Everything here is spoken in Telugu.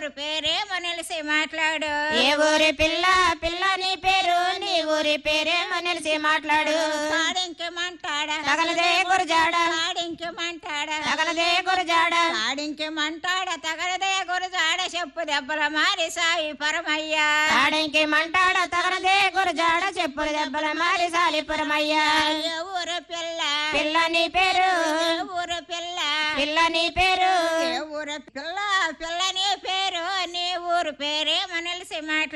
ఊరు పేరేమో నిలిసి మాట్లాడు ఏ ఊరి పిల్ల పిల్ల నీ పేరు నీ ఊరి పేరేమో నిలిచి మాట్లాడు కాడింకెమంటాడా తగలదే గురజాడ కాడింకెమంటాడా తగలదే గురజాడ కాడింకెమంటాడా తగలదే గురజాడ చెప్పు దెబ్బల మారి సాయి పరమయ్యా ఆడంకి మంటాడ తగలదే గురజాడ చెప్పులు దెబ్బల మారి సాలిపురమయ్యా ఏ ఊరు పిల్ల పిల్ల నీ పేరు ఏ ఊరు పిల్ల పిల్ల నీ పేరు ఏ ఊరు పిల్ల పిల్ల నీ పేరు నీ ఊరు పేరేమో నిలిసి మాట్లాడు